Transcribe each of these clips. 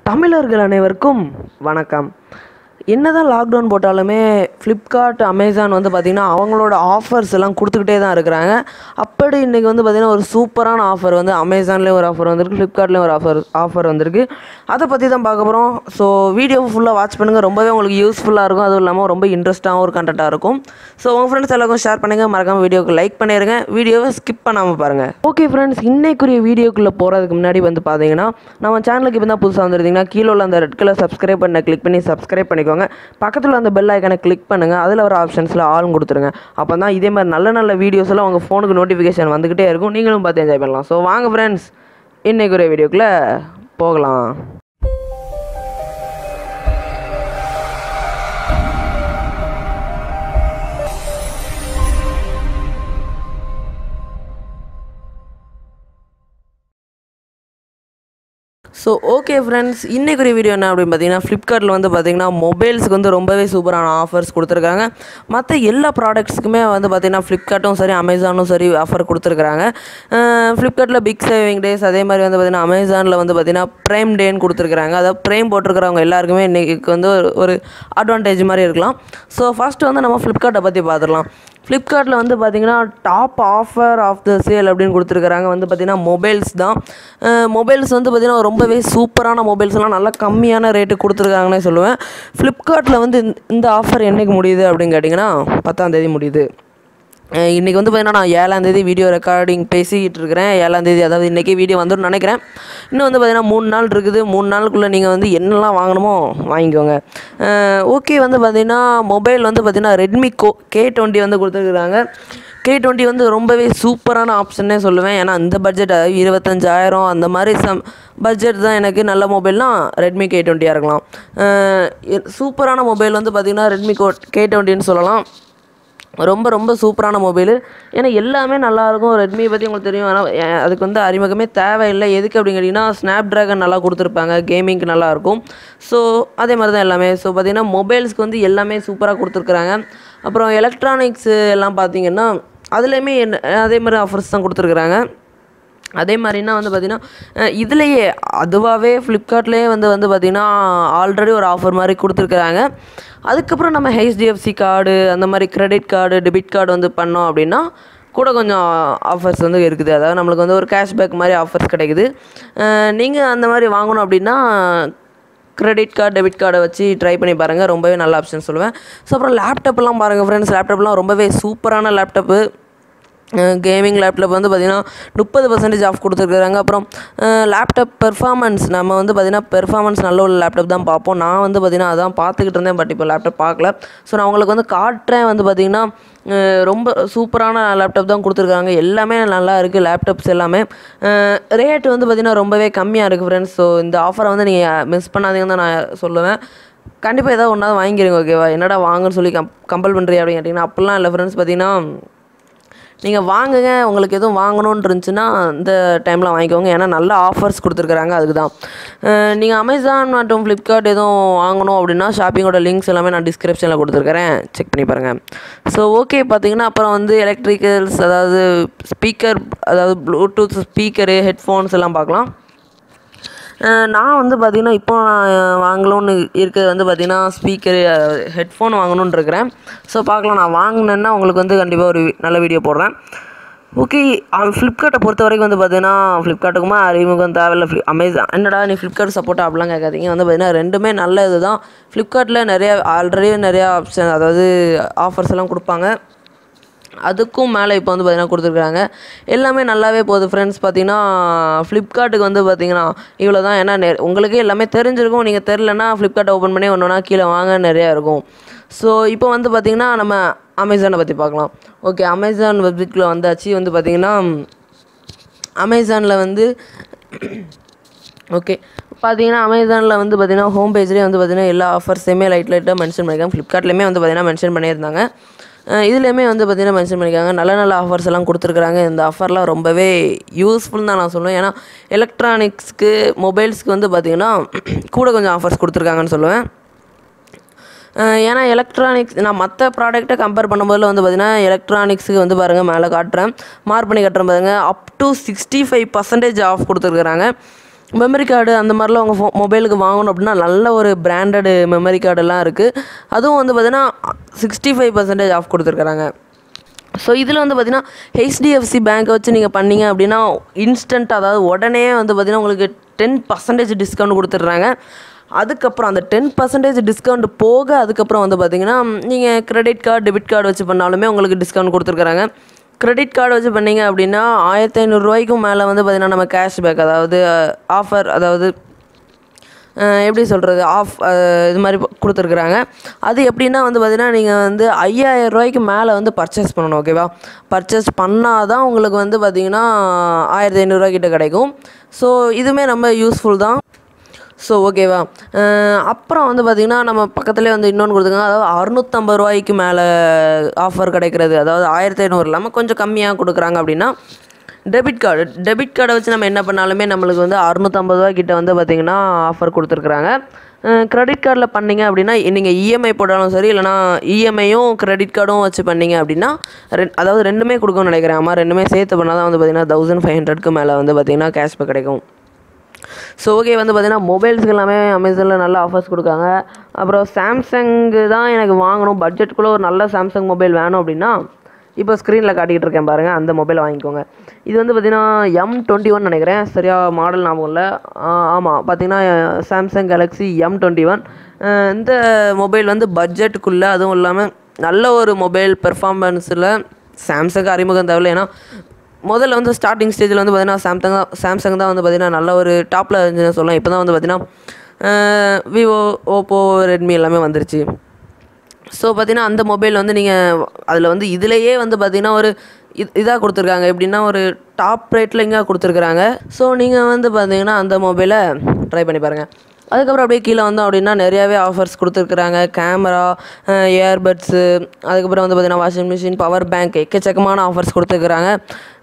தமிழர்கள் அனைவருக்கும் வணக்கம் என்னதான் லாக்டவுன் போட்டாலுமே ஃப்ளிப்கார்ட் அமேசான் வந்து பார்த்திங்கன்னா அவங்களோட ஆஃபர்ஸ் எல்லாம் கொடுத்துக்கிட்டே தான் இருக்கிறாங்க அப்படி இன்றைக்கி வந்து பார்த்திங்கன்னா ஒரு சூப்பரான ஆஃபர் வந்து அமேசான்லேயும் ஒரு ஆஃபர் வந்திருக்கு ஃப்ளிப்கார்ட்லேயும் ஒரு ஆஃபர் ஆஃபர் வந்திருக்கு அதை பற்றி தான் பார்க்க போகிறோம் ஸோ வீடியோ ஃபுல்லாக வாட்ச் பண்ணுங்கள் ரொம்பவே உங்களுக்கு யூஸ்ஃபுல்லாக இருக்கும் அதுவும் இல்லாமல் ரொம்ப இன்ட்ரெஸ்ட்டாகவும் ஒரு கண்டென்ட்டாக இருக்கும் ஸோ உங்கள் ஃப்ரெண்ட்ஸ் எல்லாருக்கும் ஷேர் பண்ணுங்கள் மறக்காமல் வீடியோக்கு லைக் பண்ணிடுங்க வீடியோவை ஸ்கிப் பண்ணாமல் பாருங்கள் ஓகே ஃப்ரெண்ட்ஸ் இன்னைக்குரிய வீடியோக்குள்ளே போகிறதுக்கு முன்னாடி வந்து பார்த்தீங்கன்னா நம்ம சேனலுக்கு இப்போ தான் புதுசாக வந்துருந்தீங்கன்னா கீழே உள்ள அந்த ரெட் கலர் சப்ஸ்கிரைப் பண்ண கிளிக் பண்ணி சப்ஸ்கிரைப் பண்ணிக்கோங்க பக்கத்தில் அந்த பெல் ஐக்கனை கிளிக் பண்ணுங்கள் அதில் வர ஆப்ஷன்ஸில் ஆல் கொடுத்துருங்க அப்போ தான் இதே மாதிரி நல்ல நல்ல வீடியோஸ் எல்லாம் உங்கள் ஃபோனுக்கு நோட்டிஃபிகேஷன் வந்துக்கிட்டே இருக்கும் நீங்களும் பார்த்து என்ஜாய் பண்ணலாம் ஸோ வாங்க ஃப்ரெண்ட்ஸ் இன்னைக்குரிய வீடியோக்குள்ளே போகலாம் ஸோ ஓகே ஃப்ரெண்ட்ஸ் இன்றைக்குரிய வீடியோ என்ன அப்படின்னு பார்த்தீங்கன்னா ஃப்ளிப்கார்ட்டில் வந்து பார்த்தீங்கன்னா மொபைல்ஸ்க்கு வந்து ரொம்பவே சூப்பரான ஆஃபர்ஸ் கொடுத்துருக்காங்க மற்ற எல்லா ப்ராடக்ட்ஸ்க்குமே வந்து பார்த்தீங்கன்னா ஃப்ளிப்கார்ட்டும் சரி அமேசானும் சரி ஆஃபர் கொடுத்துருக்காங்க ஃப்ளிப்கார்ட்டில் பிக் சேவிங் டேஸ் அதே மாதிரி வந்து பார்த்தீங்கன்னா அமேசானில் வந்து பார்த்தீங்கன்னா ப்ரைம் டேன்னு கொடுத்துருக்காங்க அதாவது ப்ரைம் போட்டிருக்கிறவங்க எல்லாருக்குமே இன்றைக்கி வந்து ஒரு- ஒரு அட்வான்டேஜ் மாதிரி இருக்கலாம் ஸோ ஃபஸ்ட்டு வந்து நம்ம ஃப்ளிப்கார்ட்டை பற்றி பார்த்துடலாம் ஃப்ளிப்கார்ட்டில் வந்து பார்த்தீங்கன்னா top offer of the sale அப்படின்னு கொடுத்துருக்குறாங்க வந்து பார்த்தீங்கன்னா மொபைல்ஸ் தான் மொபைல்ஸ் வந்து பார்த்தீங்கன்னா ரொம்பவே சூப்பரான மொபைல்ஸ்லாம் நல்லா கம்மியான ரேட்டு கொடுத்துருக்காங்கன்னே சொல்லுவேன் ஃப்ளிப்கார்ட்டில் வந்து இந்த- இந்த ஆஃபர் என்னைக்கு முடியுது அப்படின்னு கேட்டிங்கன்னா பத்தாம் தேதி முடியுது அஹ் இன்னைக்கு வந்து பார்த்தீங்கன்னா நான் ஏழாம் தேதி வீடியோ ரெக்கார்டிங் பேசிக்கிட்டு இருக்கிறேன் ஏழாம் தேதி அதாவது இன்றைக்கி வீடியோ வந்துடும் நினைக்கிறேன் இன்னும் வந்து பார்த்தீங்கன்னா மூணு நாள் இருக்குது மூணு நாளுக்குள்ளே நீங்கள் வந்து என்னெல்லாம் வாங்கணுமோ வாங்கிக்கோங்க ஓகே வந்து பார்த்தீங்கன்னா மொபைல் வந்து பார்த்தீங்கன்னா ரெட்மி கோ கே டுவெண்ட்டி வந்து கொடுத்துருக்குறாங்க கே டுவெண்ட்டி வந்து ரொம்பவே சூப்பரான ஆப்ஷன்னே சொல்லுவேன் ஏன்னா இந்த பட்ஜெட் இருபத்தஞ்சாயிரம் அந்த மாதிரி சம் பட்ஜெட் தான் எனக்கு நல்ல மொபைல்னால் ரெட்மி கே டுவெண்ட்டியாக இருக்கலாம் அஹ் எ- சூப்பரான மொபைல் வந்து பார்த்திங்கன்னா ரெட்மி கோ கே டுவெண்ட்டின்னு சொல்லலாம் ரொம்ப ரொம்ப சூப்பரான மொபைலு ஏன்னா எல்லாமே நல்லாயிருக்கும் ரெட்மி பற்றி உங்களுக்கு தெரியும் ஆனால் ஏ- அதுக்கு வந்து அறிமுகமே தேவையில்லை எதுக்கு அப்படின்னு கேட்டிங்கன்னா ஸ்னாப் ட்ராகன் நல்லா கொடுத்துருப்பாங்க கேமிங்க்கு நல்லாயிருக்கும் ஸோ அதே மாதிரி தான் எல்லாமே ஸோ பார்த்திங்கன்னா மொபைல்ஸ்க்கு வந்து எல்லாமே சூப்பராக கொடுத்துருக்குறாங்க அப்புறம் எலக்ட்ரானிக்ஸு எல்லாம் பார்த்தீங்கன்னா அதுலேயுமே என்ன அதே மாதிரி ஆஃபர்ஸ் தான் கொடுத்துருக்குறாங்க அதே மாதிரினா வந்து பார்த்திங்கன்னா இதுலேயே அதுவாகவே ஃப்ளிப்கார்ட்லேயே வந்து வந்து பார்த்திங்கன்னா ஆல்ரெடி ஒரு ஆஃபர் மாதிரி கொடுத்துருக்குறாங்க அதுக்கப்புறம் நம்ம ஹெச்டிஎஃப்சி கார்டு அந்த மாதிரி கிரெடிட் கார்டு டெபிட் கார்டு வந்து பண்ணோம் அப்படின்னா கூட கொஞ்சம் ஆஃபர்ஸ் வந்து இருக்குது அதாவது நம்மளுக்கு வந்து ஒரு கேஷ்பேக் மாதிரி ஆஃபர்ஸ் கிடைக்குது நீங்கள் அந்த மாதிரி வாங்கணும் அப்படின்னா கிரெடிட் கார்டு டெபிட் கார்டை வச்சு ட்ரை பண்ணி பாருங்கள் ரொம்பவே நல்ல ஆப்ஷன் சொல்லுவேன் ஸோ அப்புறம் லேப்டாப்லாம் பாருங்கள் ஃப்ரெண்ட்ஸ் லேப்டாப்லாம் ரொம்பவே சூப்பரான லேப்டாப்பு கேமிங் லேப்டாப் வந்து பார்த்திங்கன்னா முப்பது பர்சன்டேஜ் ஆஃப் கொடுத்துருக்குறாங்க அப்புறம் லேப்டாப் பெர்ஃபார்மன்ஸ் நம்ம வந்து பார்த்திங்கன்னா பெர்ஃபார்மன்ஸ் நல்ல ஒரு லேப்டாப் தான் பார்ப்போம் நான் வந்து பார்த்திங்கன்னா அதான் பார்த்துக்கிட்டு இருந்தேன் பட் இப்போ லேப்டாப் பார்க்கல ஸோ நான் உங்களுக்கு வந்து காட்டுறேன் வந்து பார்த்திங்கன்னா அஹ் ரொம்ப சூப்பரான லேப்டாப் தான் கொடுத்துருக்காங்க எல்லாமே நல்லா இருக்குது லேப்டாப்ஸ் எல்லாமே ரேட் வந்து பார்த்திங்கன்னா ரொம்பவே கம்மியாக இருக்குது ஃப்ரெண்ட்ஸ் ஸோ இந்த ஆஃபரை வந்து நீங்கள் மிஸ் பண்ணாதீங்கன்னு தான் நான் சொல்லுவேன் கண்டிப்பாக ஏதாவது ஒன்றா வாங்கிக்கிறீங்க ஓகேவா என்னடா வாங்கன்னு சொல்லி கம் கம்பல் பண்ணுறியா அப்படின்னு கேட்டிங்கன்னா அப்படிலாம் இல்லை ஃப்ரெண்ட்ஸ் பார்த்தீங்கன்னா நீங்கள் வாங்குங்க உங்களுக்கு எதுவும் வாங்கணும்னு இருந்துச்சுன்னா இந்த டைமில் வாங்கிக்கோங்க ஏன்னா நல்ல ஆஃபர்ஸ் கொடுத்துருக்குறாங்க அதுக்கு தான் நீங்கள் அமேசான் மற்றும் ஃப்ளிப்கார்ட் எதுவும் வாங்கணும் அப்படின்னா ஷாப்பிங்கோட லிங்க்ஸ் எல்லாமே நான் டிஸ்கிரிப்ஷனில் கொடுத்துருக்கறேன் செக் பண்ணி பாருங்கள் ஸோ ஓகே பார்த்தீங்கன்னா அப்புறம் வந்து எலக்ட்ரிக்கல்ஸ் அதாவது ஸ்பீக்கர் அதாவது ப்ளூடூத் ஸ்பீக்கரு ஹெட்ஃபோன்ஸ் எல்லாம் பார்க்கலாம் அஹ் நான் வந்து பார்த்திங்கன்னா இப்போ நான் வாங்கணும்னு இருக்கிறது வந்து பார்த்திங்கன்னா ஸ்பீக்கரு ஹெட்ஃபோன் வாங்கணும்னு இருக்கிறேன் ஸோ பார்க்கலாம் நான் வாங்கினேன்னா உங்களுக்கு வந்து கண்டிப்பாக ஒரு வி- நல்ல வீடியோ போடுறேன் ஓகே ஃப்ளிப்கார்ட்டை பொறுத்த வரைக்கும் வந்து பார்த்தீங்கன்னா ஃப்ளிப்கார்ட்டுக்குமா அறிமுகம் தேவையில்ல ஃப்ளி அமேசான் என்னடா நீ ஃப்ளிப்கார்ட் சப்போர்ட் அப்படிலாம் கேட்காதீங்க வந்து பார்த்தீங்கன்னா ரெண்டுமே நல்ல இது தான் ஃப்ளிப்கார்ட்டில் நிறைய ஆல்ரெடி நிறையா ஆப்ஷன் அதாவது ஆஃபர்ஸ் எல்லாம் கொடுப்பாங்க அதுக்கும் மேலே இப்போ வந்து பார்த்தீங்கன்னா கொடுத்துருக்காங்க எல்லாமே நல்லாவே போகுது ஃப்ரெண்ட்ஸ் பார்த்தீங்கன்னா ஃப்ளிப்கார்ட்டுக்கு வந்து பார்த்தீங்கன்னா இவ்வளோ தான் ஏன்னா நெ- உங்களுக்கே எல்லாமே தெரிஞ்சிருக்கும் நீங்கள் தெரிலனா ஃப்ளிப்கார்ட்டை ஓப்பன் பண்ணி ஒன்று ஒன்றா கீழே வாங்க நிறையா இருக்கும் ஸோ இப்போ வந்து பார்த்தீங்கன்னா நம்ம அமேசானை பற்றி பார்க்கலாம் ஓகே அமேசான் வெப்சைட்டில் வந்தாச்சு வந்து பார்த்தீங்கன்னா அமேசானில் வந்து ஓகே பார்த்தீங்கன்னா அமேசானில் வந்து பார்த்தீங்கன்னா ஹோம் பேஜ்லேயே வந்து பார்த்தீங்கன்னா எல்லா ஆஃபர்ஸையுமே லைட் லைட்டாக மென்ஷன் பண்ணியிருக்காங்க ஃப்ளிப்கார்ட்லேயுமே வந்து பார்த்தீங்கன்னா மென்ஷன் பண்ணியிருந்தாங்க அஹ் இதுலேயுமே வந்து பார்த்தீங்கன்னா மென்ஷன் பண்ணியிருக்காங்க நல்ல நல்ல ஆஃபர்ஸ் எல்லாம் கொடுத்துருக்குறாங்க இந்த ஆஃபர்லாம் ரொம்பவே யூஸ்ஃபுல் தான் நான் சொல்லுவேன் ஏன்னா எலக்ட்ரானிக்ஸ்க்கு மொபைல்ஸ்க்கு வந்து பார்த்தீங்கன்னா கூட கொஞ்சம் ஆஃபர்ஸ் கொடுத்துருக்காங்கன்னு சொல்லுவேன் அஹ் ஏன்னா எலக்ட்ரானிக்ஸ் நான் மற்ற ப்ராடக்ட்டை கம்பேர் பண்ணும்போது வந்து பார்த்தீங்கன்னா எலக்ட்ரானிக்ஸுக்கு வந்து பாருங்கள் மேலே காட்டுறேன் மார்க் பண்ணி காட்டுறேன் பாருங்கள் up to sixty five percentage off கொடுத்துருக்குறாங்க மெமரி கார்டு அந்த மாதிரிலாம் உங்கள் ஃபோ மொபைலுக்கு வாங்கணும் அப்படின்னா நல்ல ஒரு பிராண்டடு மெமரி கார்டெல்லாம் இருக்குது அதுவும் வந்து பார்த்தீங்கன்னா சிக்ஸ்டி ஃபைவ் பர்சன்டேஜ் ஆஃப் கொடுத்துருக்குறாங்க ஸோ இதில் வந்து பார்த்தீங்கன்னா ஹெச்டிஎஃப்சி பேங்க்கை வச்சு நீங்கள் பண்ணீங்க அப்படின்னா இன்ஸ்டன்ட் அதாவது உடனே வந்து பார்த்தீங்கன்னா உங்களுக்கு டென் பர்சன்டேஜ் டிஸ்கவுண்ட் கொடுத்துட்றாங்க அதுக்கப்புறம் அந்த டென் பர்சன்டேஜ் டிஸ்கவுண்ட் போக அதுக்கப்புறம் வந்து பார்த்தீங்கன்னா நீங்கள் கிரெடிட் கார்டு டெபிட் கார்டு வச்சு பண்ணாலுமே உங்களுக்கு டிஸ்கவுண்ட் கொடுத்துருக்குறாங்க கிரெடிட் கார்டு வச்சு பண்ணீங்க அப்படின்னா ஆயிரத்தி ஐநூறுரூவாய்க்கும் மேலே வந்து பார்த்தீங்கன்னா நம்ம கேஷ்பேக் அதாவது ஆஃபர் அதாவது அஹ் எப்படி சொல்கிறது ஆஃப் இது மாதிரி கொடுத்துருக்குறாங்க அது எப்படின்னா வந்து பார்த்தீங்கன்னா நீங்கள் வந்து ஐயாயிரம் ரூபாய்க்கு மேலே வந்து பர்ச்சேஸ் பண்ணணும் ஓகேவா பர்ச்சேஸ் பண்ணால் தான் உங்களுக்கு வந்து பார்த்தீங்கன்னா ஆயிரத்தி ஐநூறுரூவா கிட்ட கிடைக்கும் ஸோ இதுவுமே ரொம்ப யூஸ்ஃபுல் தான் ஸோ ஓகேவா அஹ் அப்புறம் வந்து பார்த்திங்கன்னா நம்ம பக்கத்துலேயே வந்து இன்னொன்று கொடுத்துருக்காங்க அதாவது அறுநூற்றம்பது ரூபாய்க்கு மேலே ஆஃபர் கிடைக்கிறது அதாவது ஆயிரத்தி ஐநூறு இல்லாமல் கொஞ்சம் கம்மியாக கொடுக்குறாங்க அப்படின்னா டெபிட் கார்டு டெபிட் கார்டை வச்சு நம்ம என்ன பண்ணாலுமே நம்மளுக்கு வந்து அறுநூற்றம்பது ரூபா கிட்ட வந்து பார்த்திங்கன்னா ஆஃபர் கொடுத்துருக்குறாங்க கிரெடிட் கார்டில் பண்ணீங்க அப்படின்னா நீங்கள் இஎம்ஐ போட்டாலும் சரி இல்லைனா இஎம்ஐயும் கிரெடிட் கார்டும் வச்சு பண்ணீங்க அப்படின்னா ரெண் அதாவது ரெண்டுமே கொடுக்கணும்னு நினைக்கிறேன் ஆமாம் ரெண்டுமே சேர்த்து பண்ணால் தான் வந்து பார்த்திங்கன்னா தௌசண்ட் ஃபைவ் ஹண்ட்ரட்க்கு மேலே வந்து பார்த்திங்கன்னா கேஷ்பேக் கிடைக்கும் ஸோ ஓகே வந்து பார்த்தீங்கன்னா மொபைல்ஸ்க்கு எல்லாமே அமேசானில் நல்ல ஆஃபர்ஸ் கொடுக்காங்க அப்புறம் சாம்சங்கு தான் எனக்கு வாங்கணும் பட்ஜெட்டுக்குள்ளே ஒரு நல்ல சாம்சங் மொபைல் வேணும் அப்படின்னா இப்போ ஸ்க்ரீனில் காட்டிக்கிட்டு இருக்கேன் பாருங்கள் அந்த மொபைலை வாங்கிக்கோங்க இது வந்து பார்த்தீங்கன்னா எம் டுவெண்ட்டி ஒன் நினைக்கிறேன் சரியா மாடல் ஞாபகம் இல்லை ஆமாம் பார்த்தீங்கன்னா Samsung Galaxy M twenty one இந்த மொபைல் வந்து பட்ஜெட்டுக்குள்ளே அதுவும் இல்லாமல் நல்ல ஒரு மொபைல் பெர்ஃபார்மன்ஸில் சாம்சங் அறிமுகம் தேவையில்லை ஏன்னா முதல்ல வந்து ஸ்டார்டிங் ஸ்டேஜில் வந்து பார்த்தீங்கன்னா சாம்சங் தான் சாம்சங் தான் வந்து பார்த்தீங்கன்னா நல்ல ஒரு டாப்பில் இருந்துச்சுன்னு சொல்லலாம் இப்போ தான் வந்து பார்த்தீங்கன்னா விவோ ஓப்போ ரெட்மி எல்லாமே வந்துருச்சு ஸோ பார்த்தீங்கன்னா அந்த மொபைல் வந்து நீங்கள் அதில் வந்து இதுலேயே வந்து பார்த்தீங்கன்னா ஒரு இது இதாக கொடுத்துருக்காங்க எப்படின்னா ஒரு டாப் ரேட்டில் இங்கே கொடுத்துருக்குறாங்க ஸோ நீங்கள் வந்து பார்த்தீங்கன்னா அந்த மொபைலை ட்ரை பண்ணி பாருங்கள் அதுக்கப்புறம் அப்படியே கீழே வந்தோம் அப்படின்னா நிறையாவே ஆஃபர்ஸ் கொடுத்துருக்குறாங்க கேமரா இயர்பட்ஸு அதுக்கப்புறம் வந்து பார்த்தீங்கன்னா வாஷிங் மிஷின் பவர் பேங்க் எக்கச்சக்கமான ஆஃபர்ஸ் கொடுத்துருக்குறாங்க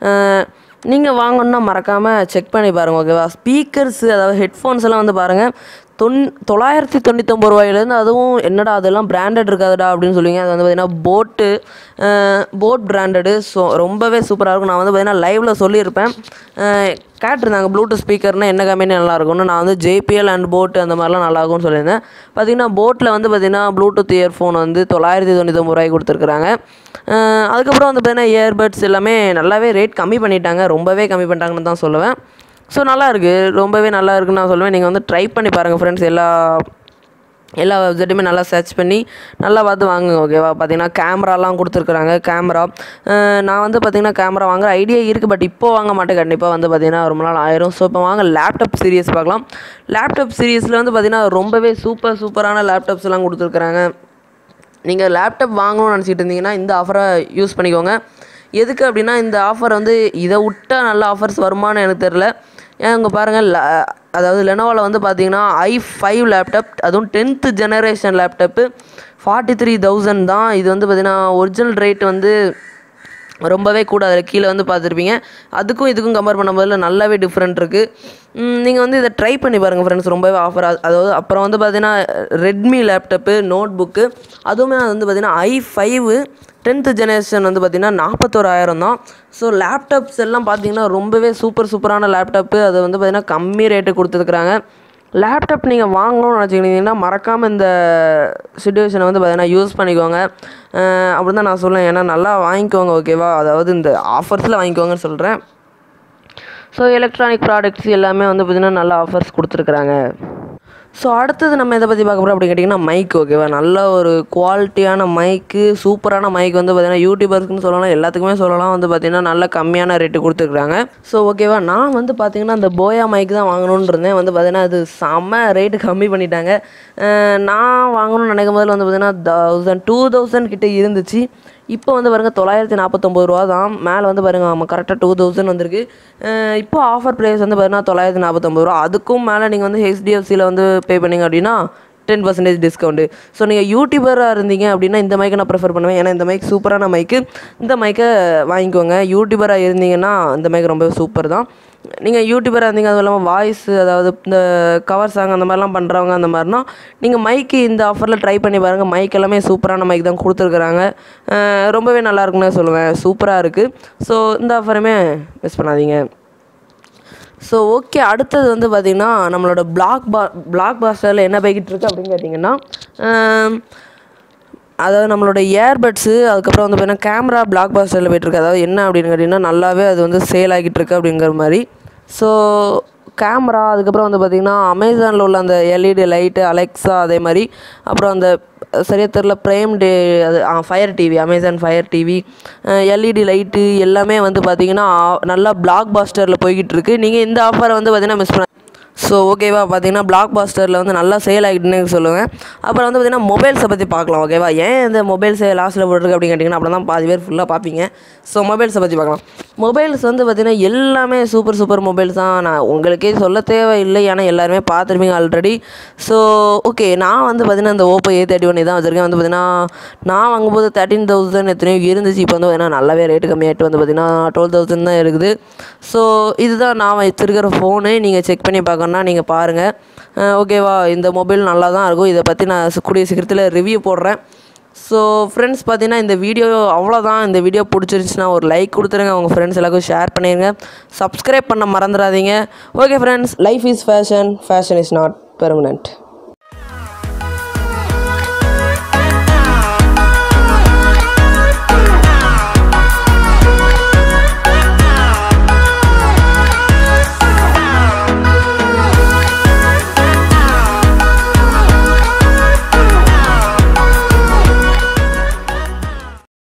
நீங்கள் வாங்கணுன்னா மறக்காமல் செக் பண்ணி பாருங்கள் ஓகேவா ஸ்பீக்கர்ஸு அதாவது ஹெட்ஃபோன்ஸ் எல்லாம் வந்து பாருங்கள் தொன் தொள்ளாயிரத்தி தொண்ணூத்தொம்பது ரூபாயிலேருந்து அதுவும் என்னடா அதெல்லாம் பிராண்டட் இருக்காதுடா அப்படின்னு சொல்லுவீங்க அது வந்து பார்த்தீங்கன்னா போட்டு போட் பிராண்டடு ஸோ ரொம்பவே சூப்பராக இருக்கும் நான் வந்து பார்த்தீங்கன்னா லைவில் சொல்லியிருப்பேன் அஹ் கேட்டிருந்தாங்க ப்ளூடூத் ஸ்பீக்கர்னால் என்ன கம்பெனி நல்லா இருக்கும்னு நான் வந்து ஜேபிஎல் அண்ட் போட் அந்த மாதிரிலாம் நல்லா இருக்கும்னு சொல்லியிருந்தேன் பார்த்தீங்கன்னா போட்டில் வந்து பார்த்தீங்கன்னா ப்ளூடூத் இயர்ஃபோன் வந்து தொள்ளாயிரத்தி தொண்ணூத்தொம்பது ரூபாய்க்கு கொடுத்துருக்குறாங்க அஹ் அதுக்கப்புறம் வந்து பார்த்தீங்கன்னா இயர்பட்ஸ் எல்லாமே நல்லாவே ரேட் கம்மி பண்ணிட்டாங்க ரொம்பவே கம்மி பண்ணிட்டாங்கன்னு தான் சொல்லுவேன் ஸோ நல்லா இருக்குது ரொம்பவே நல்லா இருக்குன்னு நான் சொல்லுவேன் நீங்கள் வந்து ட்ரை பண்ணி பாருங்கள் ஃப்ரெண்ட்ஸ் எல்லா எல்லா வெப்சைட்டுமே நல்லா சர்ச் பண்ணி நல்லா பார்த்து வாங்குங்க ஓகேவா பார்த்தீங்கன்னா கேமராலாம் கொடுத்துருக்குறாங்க கேமரா நான் வந்து பார்த்தீங்கன்னா கேமரா வாங்குற ஐடியா இருக்குது பட் இப்போ வாங்க மாட்டேன் கண்டிப்பாக வந்து பார்த்தீங்கன்னா ரொம்ப நாள் ஆயிரும் ஸோ இப்போ வாங்க லேப்டாப் சீரியஸ் பார்க்கலாம் லேப்டாப் சீரியஸில் வந்து பார்த்தீங்கன்னா ரொம்பவே சூப்பர் சூப்பரான லேப்டாப்ஸ் எல்லாம் கொடுத்துருக்குறாங்க நீங்கள் லேப்டாப் வாங்கணும்னு நினச்சிட்டு இருந்தீங்கன்னா இந்த ஆஃபரை யூஸ் பண்ணிக்கோங்க எதுக்கு அப்படின்னா இந்த ஆஃபர் வந்து இதை விட்டா நல்ல ஆஃபர்ஸ் வருமானு எனக்கு தெரில ஏன் இங்கே பாருங்கள் அதாவது லெனோவில் வந்து பார்த்தீங்கன்னா ஐ ஃபைவ் லேப்டாப் அதுவும் tenth generation laptop forty three thousand தான் இது வந்து பார்த்தீங்கன்னா ஒரிஜினல் ரேட் வந்து ரொம்பவே கூட அதில் கீழே வந்து பார்த்துருப்பீங்க அதுக்கும் இதுக்கும் கம்பேர் பண்ணும்போது நல்லாவே டிஃப்ரெண்ட் இருக்குது நீங்கள் வந்து இதை ட்ரை பண்ணி பாருங்கள் ஃப்ரெண்ட்ஸ் ரொம்பவே ஆஃபர் அதாவது அப்புறம் வந்து பார்த்தீங்கன்னா ரெட்மி லேப்டாப்பு நோட் புக்கு அதுவுமே அது வந்து பார்த்தீங்கன்னா ஐ ஃபைவு டென்த்து ஜெனரேஷன் வந்து பார்த்திங்கன்னா நாற்பத்தோராயிரம் தான் ஸோ லேப்டாப்ஸ் எல்லாம் பார்த்தீங்கன்னா ரொம்பவே சூப்பர் சூப்பரான லேப்டாப்பு அது வந்து பார்த்திங்கன்னா கம்மி ரேட்டு கொடுத்துருக்குறாங்க லேப்டாப் நீங்கள் வாங்கணும்னு நினச்சிக்கிட்டீங்கன்னா மறக்காமல் இந்த சுச்சுவேஷனை வந்து பார்த்தீங்கன்னா யூஸ் பண்ணிக்கோங்க அப்படி தான் நான் சொல்லுவேன் ஏன்னா நல்லா வாங்கிக்கோங்க ஓகேவா அதாவது இந்த ஆஃபர்ஸில் வாங்கிக்கோங்கன்னு சொல்கிறேன் ஸோ எலக்ட்ரானிக் ப்ராடக்ட்ஸ் எல்லாமே வந்து பார்த்திங்கன்னா நல்ல ஆஃபர்ஸ் கொடுத்துருக்குறாங்க ஸோ அடுத்தது நம்ம எதை பற்றி பார்க்க போகிறோம் அப்படின்னு கேட்டிங்கன்னா மைக் ஓகேவா நல்ல ஒரு குவாலிட்டியான மைக்கு சூப்பரான மைக் வந்து பார்த்திங்கன்னா யூடியூபர்ஸ்க்குன்னு சொல்லலாம் எல்லாத்துக்குமே சொல்லலாம் வந்து பார்த்திங்கன்னா நல்ல கம்மியான ரேட்டு கொடுத்துருக்குறாங்க ஸோ ஓகேவா நான் வந்து பார்த்திங்கன்னா அந்த போயா மைக் தான் வாங்கணும்னு இருந்தேன் வந்து பார்த்திங்கன்னா அது செம்ம ரேட்டு கம்மி பண்ணிட்டாங்க அஹ் நான் வாங்கணும்னு நினைக்கும் போதில் வந்து பார்த்திங்கன்னா தௌசண்ட் டூ தௌசண்ட் கிட்டே இருந்துச்சு இப்போ வந்து பாருங்கள் தொள்ளாயிரத்தி நாற்பத்தொம்பது ரூபா தான் மேலே வந்து பாருங்கள் ஆமாம் கரெக்டாக டூ தௌசண்ட் வந்திருக்கு அஹ் இப்போ ஆஃபர் ப்ரைஸ் வந்து பார்த்தீங்கன்னா தொள்ளாயிரத்தி நாற்பத்தொம்பது ரூபா அதுக்கும் மேலே நீங்கள் வந்து ஹெச்டிஎஃப்சியில் வந்து பே பண்ணீங்க அப்படின்னா டென் பர்சன்டேஜ் டிஸ்கவுண்ட்டு ஸோ நீங்கள் யூடியூபராக இருந்தீங்க அப்படின்னா இந்த மைக்கை நான் ப்ரிஃபர் பண்ணுவேன் ஏன்னா இந்த மைக் சூப்பரான மைக்கு இந்த மைக்கை வாங்கிக்கோங்க யூடியூபராக இருந்தீங்கன்னா இந்த மைக் ரொம்ப சூப்பர் தான் நீங்கள் யூடியூபராக இருந்தீங்க அதுவும் இல்லாமல் வாய்ஸ் அதாவது இந்த கவர் சாங் அந்த மாதிரிலாம் பண்ணுறவங்க அந்த மாதிரினா நீங்கள் மைக்கு இந்த ஆஃபரில் ட்ரை பண்ணி பாருங்கள் மைக் எல்லாமே சூப்பரான மைக் தான் கொடுத்துருக்குறாங்க அஹ் ரொம்பவே நல்லா இருக்குன்னு சொல்லுவேன் சூப்பராக இருக்குது ஸோ இந்த ஆஃபருமே மிஸ் பண்ணாதீங்க ஸோ ஓகே அடுத்தது வந்து பார்த்திங்கன்னா நம்மளோட பிளாக் பா பிளாக் பாஸ்டரில் என்ன போய்கிட்டு இருக்கு அப்படின்னு கேட்டிங்கன்னா ஆம், அதாவது நம்மளோட இயர்பட்ஸு அதுக்கப்புறம் வந்து பார்த்தீங்கன்னா கேமரா பிளாக் பாஸ்டரில் போயிட்டுருக்கு அதாவது என்ன அப்படின்னு கேட்டிங்கன்னா நல்லாவே அது வந்து சேல் ஆகிட்டு இருக்கு அப்படிங்கிற மாதிரி ஸோ கேமரா அதுக்கப்புறம் வந்து பார்த்திங்கன்னா அமேசானில் உள்ள அந்த எல்இடி லைட்டு அலெக்ஸா அதே மாதிரி அப்புறம் அந்த சரியாக தெரில ப்ரைம் டே அது Fire TV Amazon Fire TV LED light எல்லாமே வந்து பார்த்திங்கன்னா நல்லா பிளாக் பாஸ்டரில் போய்கிட்டு இருக்கு நீங்கள் இந்த ஆஃபரை வந்து பார்த்திங்கன்னா மிஸ் பண்ண ஸோ ஓகேவா பார்த்தீங்கன்னா பிளாக் பாஸ்டரில் வந்து நல்லா சேல் ஆகிட்டுன்னு சொல்லுவேன் அப்புறம் வந்து பார்த்தீங்கன்னா மொபைல்ஸை பற்றி பார்க்கலாம் ஓகேவா ஏன் இந்த மொபைல்ஸை லாஸ்ட்டில் போட்டுருக்கு அப்படின்னு கேட்டிங்கன்னா அப்படி தான் பாதி பேர் ஃபுல்லாக பார்ப்பீங்க ஸோ மொபைல்ஸை பற்றி பார்க்கலாம் மொபைல்ஸ் வந்து பார்த்திங்கன்னா எல்லாமே சூப்பர் சூப்பர் மொபைல்ஸ் தான் நான் உங்களுக்கே சொல்ல தேவையில்லை ஏன்னா எல்லாருமே பார்த்துருப்பீங்க ஆல்ரெடி ஸோ ஓகே நான் வந்து பார்த்திங்கன்னா இந்த ஓப்போ ஏ தேர்ட்டி ஒன் தான் வச்சுருக்கேன் வந்து பார்த்திங்கன்னா நான் வாங்கும்போது தேர்ட்டின் தௌசண்ட் எத்தனையோ இருந்துச்சு இப்போ வந்து பார்த்தீங்கன்னா நல்லாவே ரேட்டு கம்மியாகிட்டு வந்து பார்த்திங்கன்னா டுவெல் தௌசண்ட் தான் இருக்குது ஸோ இதுதான் நான் வச்சிருக்கிற ஃபோனு நீங்கள் செக் பண்ணி பார்க்கணுன்னா நீங்கள் பாருங்கள் ஓகேவா இந்த மொபைல் நல்லா தான் இருக்கும் இதை பற்றி நான் சு- கூடிய சீக்கிரத்தில் ரிவ்யூ போடுறேன் ஸோ ஃப்ரெண்ட்ஸ் பார்த்தீங்கன்னா இந்த வீடியோ அவ்வளோதான் இந்த வீடியோ பிடிச்சிருந்துச்சுன்னா ஒரு லைக் கொடுத்துருங்க உங்கள் ஃப்ரெண்ட்ஸ் எல்லாருக்கும் ஷேர் பண்ணிடுங்க சப்ஸ்கிரைப் பண்ண மறந்துடாதீங்க okay friends life is fashion fashion is not permanent